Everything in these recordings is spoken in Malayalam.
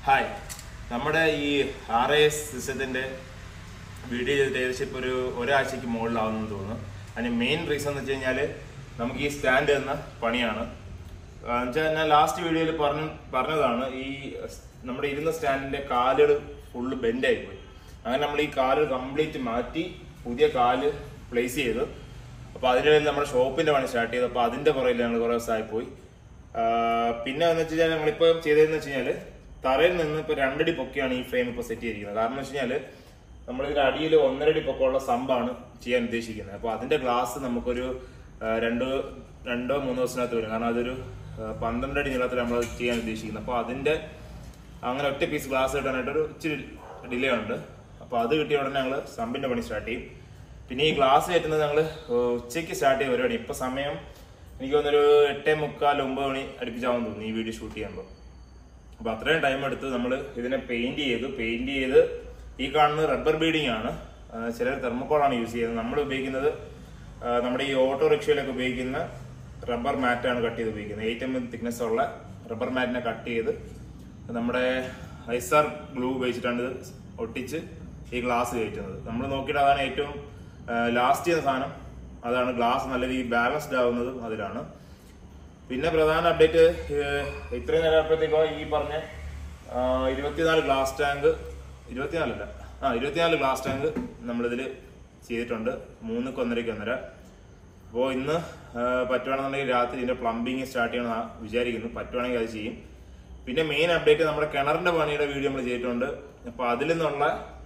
ഹായ് നമ്മുടെ ഈ ആർ ഐ എസ് സിസ്റ്റത്തിന്റെ വീഡിയോ ചെയ്തിട്ട് ഏകദേശം ഇപ്പോൾ ഒരു ഒരാഴ്ചക്ക് മുകളിലാവുമെന്ന് തോന്നുന്നു അതിന് മെയിൻ റീസൺ എന്ന് വെച്ച് കഴിഞ്ഞാൽ നമുക്ക് ഈ സ്റ്റാൻഡ് എന്ന പണിയാണ് വെച്ചാൽ ഞാൻ ലാസ്റ്റ് വീഡിയോയിൽ പറഞ്ഞു പറഞ്ഞതാണ് ഈ നമ്മുടെ ഇരുന്ന സ്റ്റാൻഡിന്റെ കാലുകൾ ഫുള്ള് ബെൻഡായി പോയി അങ്ങനെ നമ്മൾ ഈ കാല് കംപ്ലീറ്റ് മാറ്റി പുതിയ കാല് പ്ലേസ് ചെയ്തു അപ്പൊ അതിനിടയിൽ നമ്മുടെ ഷോപ്പിന്റെ പണി സ്റ്റാർട്ട് ചെയ്തു അപ്പൊ അതിന്റെ പുറകിൽ ഞങ്ങൾ കുറെ ദിവസമായി പോയി ആ, പിന്നെ എന്ന് വെച്ച് കഴിഞ്ഞാൽ ഞങ്ങളിപ്പോ ചെയ്തതെന്ന് വെച്ച് കഴിഞ്ഞാല് തറയിൽ നിന്ന് ഇപ്പൊ രണ്ടടി പൊക്കിയാണ് ഈ ഫ്രെയിം ഇപ്പൊ സെറ്റ് ചെയ്തിരിക്കുന്നത് കാരണം എന്ന് വെച്ച് കഴിഞ്ഞാല് നമ്മൾ ഇതിന്റെ അടിയിൽ ഒന്നരടി പൊക്കമുള്ള സംഭാണ് ചെയ്യാൻ ഉദ്ദേശിക്കുന്നത് അപ്പൊ അതിന്റെ ഗ്ലാസ് നമുക്കൊരു ആ, രണ്ട് രണ്ടോ മൂന്നോ ദിവസത്തിനകത്ത് വരും കാരണം അതൊരു ആ, പന്ത്രണ്ട് അടി നീളത്തിൽ നമ്മൾ ചെയ്യാൻ ഉദ്ദേശിക്കുന്നത് അപ്പൊ അതിന്റെ അങ്ങനെ ഒറ്റ പീസ് ഗ്ലാസ് കിട്ടാനായിട്ട് ഒരു ഇച്ചിരി ഡിലേ ഉണ്ട് അപ്പൊ അത് കിട്ടിയ ഉടനെ ഞങ്ങൾ സമ്പിന്റെ പണി സ്റ്റാർട്ട് ചെയ്യും പിന്നെ ഈ ഗ്ലാസ് കയറ്റുന്നത് ഞങ്ങൾ ഉച്ചയ്ക്ക് സ്റ്റാർട്ട് ചെയ്ത പരിപാടി ഇപ്പൊ സമയം എനിക്ക് തോന്നുന്നൊരു എട്ടേ മുക്കാൽ ഒമ്പത് മണി അടുപ്പിച്ചാവും തോന്നുന്നു ഈ വീഡിയോ ഷൂട്ട് ചെയ്യുമ്പോൾ അപ്പൊ അത്രയും ടൈം എടുത്ത് നമ്മൾ ഇതിനെ പെയിന്റ് ചെയ്തു പെയിന്റ് ചെയ്ത് ഈ കാണുന്നത് റബ്ബർ ബീഡിംഗ് ആണ് ആ, ചിലർ തെർമോക്കോളാണ് യൂസ് ചെയ്യുന്നത് നമ്മൾ ഉപയോഗിക്കുന്നത് ആ, നമ്മുടെ ഈ ഓട്ടോറിക്ഷയിലൊക്കെ ഉപയോഗിക്കുന്ന റബ്ബർ മാറ്റാണ് കട്ട് ചെയ്ത് ഉപയോഗിക്കുന്നത് എയ്റ്റ് എം എം തിക്നെസ് ഉള്ള റബ്ബർ മാറ്റിനെ കട്ട് ചെയ്ത് നമ്മുടെ ഐസാർ ഗ്ലൂ ഉപയോഗിച്ചിട്ടാണ് ഇത് ഒട്ടിച്ച് ഈ ഗ്ലാസ് കയറ്റുന്നത് നമ്മൾ നോക്കിയിട്ട് അതാണ് ഏറ്റവും ലാസ്റ്റ് ചെയ്യുന്ന സാധനം അതാണ് ഗ്ലാസ് നല്ല രീതിയിൽ ബാലൻസ്ഡ് ആവുന്നതും അതിലാണ് പിന്നെ പ്രധാന അപ്ഡേറ്റ് ഇത്രയും നേരം ആയപ്പോഴത്തേക്കോ ഈ പറഞ്ഞ ആ, ഇരുപത്തിനാല് ഗ്ലാസ് ടാങ്ക് ഇരുപത്തിനാലല്ല ആ ഇരുപത്തിനാല് ഗ്ലാസ് ടാങ്ക് നമ്മളിതിൽ ചെയ്തിട്ടുണ്ട് മൂന്നക്ക് ഒന്നരക്ക് ഒന്നര അപ്പോൾ ഇന്ന് ആ, പറ്റുവാണെന്നുണ്ടെങ്കിൽ രാത്രി ഇതിന്റെ പ്ലംബിങ് സ്റ്റാർട്ട് ചെയ്യണമെന്ന് വിചാരിക്കുന്നു പറ്റുവാണെങ്കിൽ അത് ചെയ്യും പിന്നെ മെയിൻ അപ്ഡേറ്റ് നമ്മുടെ കിണറിന്റെ പണിയുടെ വീഡിയോ നമ്മൾ ചെയ്തിട്ടുണ്ട് അപ്പൊ അതിൽ നിന്നുള്ള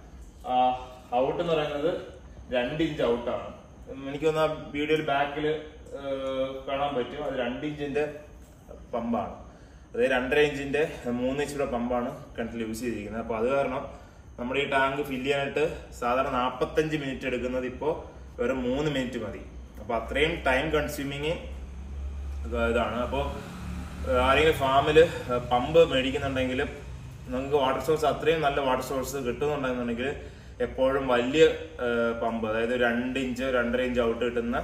ഔട്ട് എന്ന് പറയുന്നത് രണ്ട് ഇഞ്ച് ഔട്ടാണ് എനിക്ക് തോന്നുന്ന വീഡിയോയിൽ ബാക്കിൽ കാണാൻ പറ്റും അത് രണ്ട് ഇഞ്ചിന്റെ പമ്പാണ് അതായത് രണ്ടര ഇഞ്ചിന്റെ മൂന്ന് ഇഞ്ചിയുടെ പമ്പാണ് കിണറ്റിൽ യൂസ് ചെയ്തിരിക്കുന്നത് അപ്പൊ അത് കാരണം നമ്മുടെ ഈ ടാങ്ക് ഫില്ല് ചെയ്യാനായിട്ട് സാധാരണ നാൽപ്പത്തഞ്ച് മിനിറ്റ് എടുക്കുന്നത് ഇപ്പോൾ വെറും മൂന്ന് മിനിറ്റ് മതി അപ്പൊ അത്രയും ടൈം കൺസ്യൂമിങ് ഇതാണ് അപ്പോൾ ആരെങ്കിലും ഫാമിൽ പമ്പ് മേടിക്കുന്നുണ്ടെങ്കിൽ നിങ്ങൾക്ക് വാട്ടർ സോഴ്സ് അത്രയും നല്ല വാട്ടർ സോഴ്സ് കിട്ടുന്നുണ്ടെന്നുണ്ടെങ്കിൽ എപ്പോഴും വലിയ പമ്പ് അതായത് രണ്ട് ഇഞ്ച് രണ്ടര ഇഞ്ച് ഔട്ട് കിട്ടുന്ന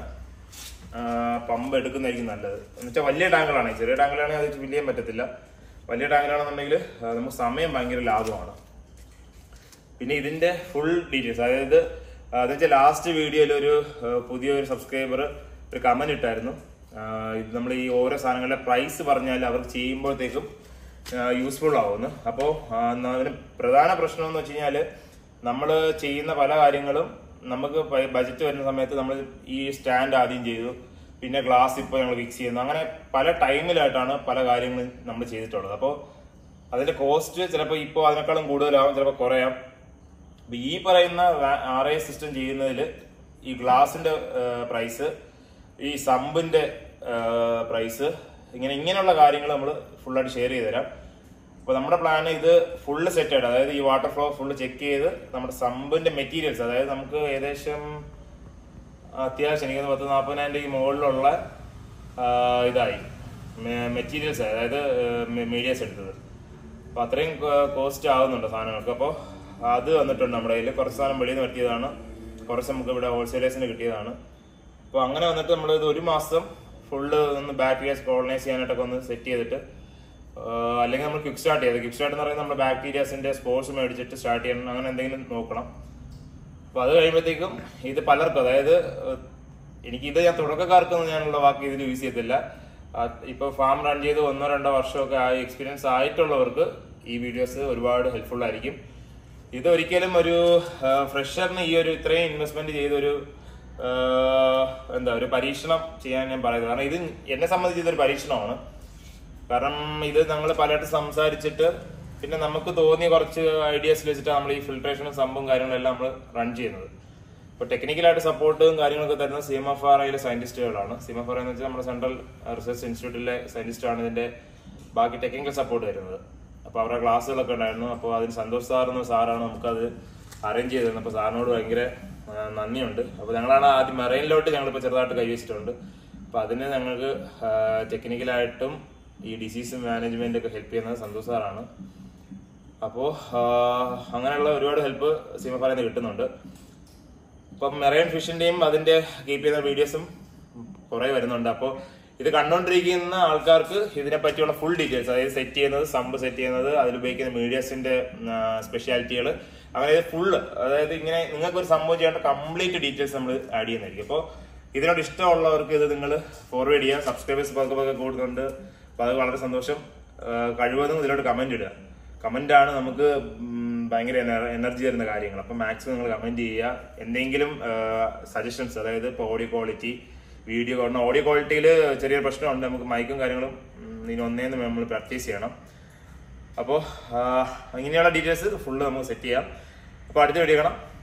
പമ്പ് എടുക്കുന്നതായിരിക്കും നല്ലത് എന്നുവെച്ചാൽ വലിയ ടാങ്കുകളാണ് ചെറിയ ടാങ്കുകളാണെങ്കിൽ അത് ഫില്ല് ചെയ്യാൻ പറ്റത്തില്ല വലിയ ടാങ്കിലാണെന്നുണ്ടെങ്കിൽ നമുക്ക് സമയം ഭയങ്കര ലാഭമാണ് പിന്നെ ഇതിന്റെ ഫുൾ ഡീറ്റെയിൽസ് അതായത് എന്ന് വെച്ചാൽ ലാസ്റ്റ് വീഡിയോയിൽ ഒരു ആ, പുതിയൊരു സബ്സ്ക്രൈബർ ഒരു കമന്റ് ഇട്ടായിരുന്നു ആ, ഇത് നമ്മൾ ഈ ഓരോ സാധനങ്ങളുടെ പ്രൈസ് പറഞ്ഞാൽ അവർക്ക് ചെയ്യുമ്പോഴത്തേക്കും യൂസ്ഫുൾ ആവുന്നു അപ്പോൾ അതിന് പ്രധാന പ്രശ്നം എന്ന് വെച്ച് കഴിഞ്ഞാൽ നമ്മൾ ചെയ്യുന്ന പല കാര്യങ്ങളും നമുക്ക് ബജറ്റ് വരുന്ന സമയത്ത് നമ്മൾ ഈ സ്റ്റാൻഡ് ആദ്യം ചെയ്തു പിന്നെ ഗ്ലാസ് ഇപ്പോൾ ഞങ്ങൾ ഫിക്സ് ചെയ്യുന്നു അങ്ങനെ പല ടൈമിലായിട്ടാണ് പല കാര്യങ്ങളും നമ്മൾ ചെയ്തിട്ടുള്ളത് അപ്പോൾ അതിന്റെ കോസ്റ്റ് ചിലപ്പോൾ ഇപ്പോൾ അതിനേക്കാളും കൂടുതലാവും ചിലപ്പോൾ കുറയാം അപ്പൊ ഈ പറയുന്ന ആർ ഐ സിസ്റ്റം ചെയ്യുന്നതിൽ ഈ ഗ്ലാസിന്റെ പ്രൈസ് ഈ സമ്പിന്റെ പ്രൈസ് ഇങ്ങനെ ഇങ്ങനെയുള്ള കാര്യങ്ങൾ നമ്മൾ ഫുള്ളായിട്ട് ഷെയർ ചെയ്ത് തരാം അപ്പൊ നമ്മുടെ പ്ലാൻ ഇത് ഫുള്ള് സെറ്റ് ആയിട്ട് അതായത് ഈ വാട്ടർ ഫ്ലോ ഫുള്ള് ചെക്ക് ചെയ്ത് നമ്മുടെ സമ്പിന്റെ മെറ്റീരിയൽസ് അതായത് നമുക്ക് ഏകദേശം അത്യാവശ്യം എനിക്ക് തോന്നുന്നു പത്ത് നാൽപ്പതിനായിരം രൂപയ്ക്ക് മുകളിലുള്ള ആ, ഇതായി മെറ്റീരിയൽസ് അതായത് മീഡിയസ് എടുത്തത് അപ്പൊ അത്രയും കോസ്റ്റ് ആവുന്നുണ്ട് സാധനങ്ങൾക്ക് അപ്പോൾ അത് വന്നിട്ടുണ്ട് നമ്മുടെ കയ്യിൽ കുറച്ച് സാധനം വെളിയിൽ നിന്ന് പറ്റിയതാണ് കുറച്ച് നമുക്ക് ഇവിടെ ഹോൾസെയിലേഴ്സിന് കിട്ടിയതാണ് അപ്പോൾ അങ്ങനെ വന്നിട്ട് നമ്മൾ ഇത് ഒരു മാസം ഫുള്ള് ഒന്ന് ബാക്ടീരിയസ് കോളനൈസ് ചെയ്യാനായിട്ടൊക്കെ ഒന്ന് സെറ്റ് ചെയ്തിട്ട് ആ, അല്ലെങ്കിൽ നമ്മൾ ക്വിക്ക് സ്റ്റാർട്ട് ചെയ്ത് ക്വിക്ക് സ്റ്റാർട്ട് എന്ന് പറയുന്നത് നമ്മുടെ ബാക്ടീരിയാസിന്റെ സ്പോർട്സ് മേടിച്ചിട്ട് സ്റ്റാർട്ട് ചെയ്യണം അങ്ങനെ എന്തെങ്കിലും നോക്കണം അപ്പൊ അത് കഴിയുമ്പോഴത്തേക്കും ഇത് പലർക്കും അതായത് ഏഹ്, എനിക്ക് ഇത് ഞാൻ തുടക്കക്കാർക്കൊന്നും ഞാനുള്ള വാക്ക് ഇതിൽ യൂസ് ചെയ്യത്തില്ല ആ, ഇപ്പൊ ഫാം റൺ ചെയ്ത് ഒന്നോ രണ്ടോ വർഷമൊക്കെ ആയി എക്സ്പീരിയൻസ് ആയിട്ടുള്ളവർക്ക് ഈ വീഡിയോസ് ഒരുപാട് ഹെൽപ്ഫുൾ ആയിരിക്കും ഇത് ഒരിക്കലും ഒരു ഫ്രഷറിന് ഈ ഒരു ഇത്രയും ഇൻവെസ്റ്റ്മെന്റ് ചെയ്തൊരു ഏഹ്, എന്താ ഒരു പരീക്ഷണം ചെയ്യാൻ ഞാൻ പറയുന്നത് കാരണം ഇത് എന്നെ സംബന്ധിച്ച് ഇതൊരു പരീക്ഷണമാണ് കാരണം ഇത് ഞങ്ങൾ പലയിട്ട് സംസാരിച്ചിട്ട് പിന്നെ നമുക്ക് തോന്നിയ കുറച്ച് ഐഡിയാസ് വെച്ചിട്ട് നമ്മൾ ഈ ഫിൽട്രേഷനും സംഭവം കാര്യങ്ങളെല്ലാം നമ്മൾ റൺ ചെയ്യുന്നത് ഇപ്പൊ ടെക്നിക്കലായിട്ട് സപ്പോർട്ടും കാര്യങ്ങളൊക്കെ തരുന്നത് സി എം എഫ് ആർ ഐയിലെ സയന്റിസ്റ്റുകളാണ് സി എം എഫ് ആർ എന്ന് വെച്ചാൽ നമ്മുടെ സെൻട്രൽ റിസർച്ച് ഇൻസ്റ്റിറ്റ്യൂട്ടിലെ സയന്റിസ്റ്റ് ആണ് ഇതിന്റെ ബാക്കി ടെക്നിക്കൽ സപ്പോർട്ട് തരുന്നത് അപ്പൊ അവരുടെ ക്ലാസ്സുകളൊക്കെ ഉണ്ടായിരുന്നു അപ്പോൾ അതിന് സന്തോഷ് സാർ എന്ന സാറാണ് നമുക്കത് അറേഞ്ച് ചെയ്തിരുന്നത് അപ്പൊ സാറിനോട് ഭയങ്കര ആ, നന്ദിയുണ്ട് അപ്പൊ ഞങ്ങളാണ് ആദ്യം മെറൈനിലോട്ട് ഞങ്ങളിപ്പോൾ ചെറുതായിട്ട് കൈവച്ചിട്ടുണ്ട് അപ്പൊ അതിന് ഞങ്ങൾക്ക് ടെക്നിക്കലായിട്ടും ഈ ഡിസീസ് മാനേജ്മെന്റ് ഒക്കെ ഹെൽപ്പ് ചെയ്യുന്നത് സന്തോഷ് സാറാണ് അപ്പോ ആ, അങ്ങനെയുള്ള ഒരുപാട് ഹെൽപ്പ് സീമ പറയുന്നത് കിട്ടുന്നുണ്ട് ഇപ്പം മെറൈൻ ഫിഷിന്റെയും അതിന്റെ കീപ്പ് ചെയ്യുന്ന വീഡിയോസും കുറെ വരുന്നുണ്ട് അപ്പോൾ ഇത് കണ്ടുകൊണ്ടിരിക്കുന്ന ആൾക്കാർക്ക് ഇതിനെ പറ്റിയുള്ള ഫുൾ ഡീറ്റെയിൽസ് അതായത് സെറ്റ് ചെയ്യുന്നത് സമ്പ് സെറ്റ് ചെയ്യുന്നത് അതിൽ ഉപയോഗിക്കുന്ന മീഡിയസിന്റെ സ്പെഷ്യാലിറ്റികൾ അങ്ങനെ ഫുള്ള് അതായത് ഇങ്ങനെ നിങ്ങൾക്ക് ഒരു സംഭവം ചെയ്യേണ്ട കംപ്ലീറ്റ് ഡീറ്റെയിൽസ് നമ്മൾ ആഡ് ചെയ്യുന്നതായിരിക്കും അപ്പോൾ ഇതിനോട് ഇഷ്ടമുള്ളവർക്ക് ഇത് നിങ്ങൾ ഫോർവേഡ് ചെയ്യാം സബ്സ്ക്രൈബേഴ്സ് പതുക്കെ പതുക്കെ കൂടുന്നുണ്ട് അപ്പോൾ അത് വളരെ സന്തോഷം ആ, കഴിവതും ഇതിലോട്ട് കമന്റ് ഇടുക കമന്റ് ആണ് നമുക്ക് ഉം, ഭയങ്കര എനർജി തരുന്ന കാര്യങ്ങൾ അപ്പം മാക്സിമം നിങ്ങൾ കമന്റ് ചെയ്യുക എന്തെങ്കിലും സജഷൻസ് അതായത് ഇപ്പോൾ ഓഡിയോ ക്വാളിറ്റി വീഡിയോ കാരണം ഓഡിയോ ക്വാളിറ്റിയിൽ ചെറിയൊരു പ്രശ്നമുണ്ട് നമുക്ക് മൈക്കും കാര്യങ്ങളും ഉം, ഇനി ഒന്നേന്ന് നമ്മൾ പ്രാക്ടീസ് ചെയ്യണം അപ്പോൾ ഇങ്ങനെയുള്ള ഡീറ്റെയിൽസ് ഫുള്ള് നമുക്ക് സെറ്റ് ചെയ്യാം അപ്പോൾ അടുത്ത വീഡിയോ കാണാം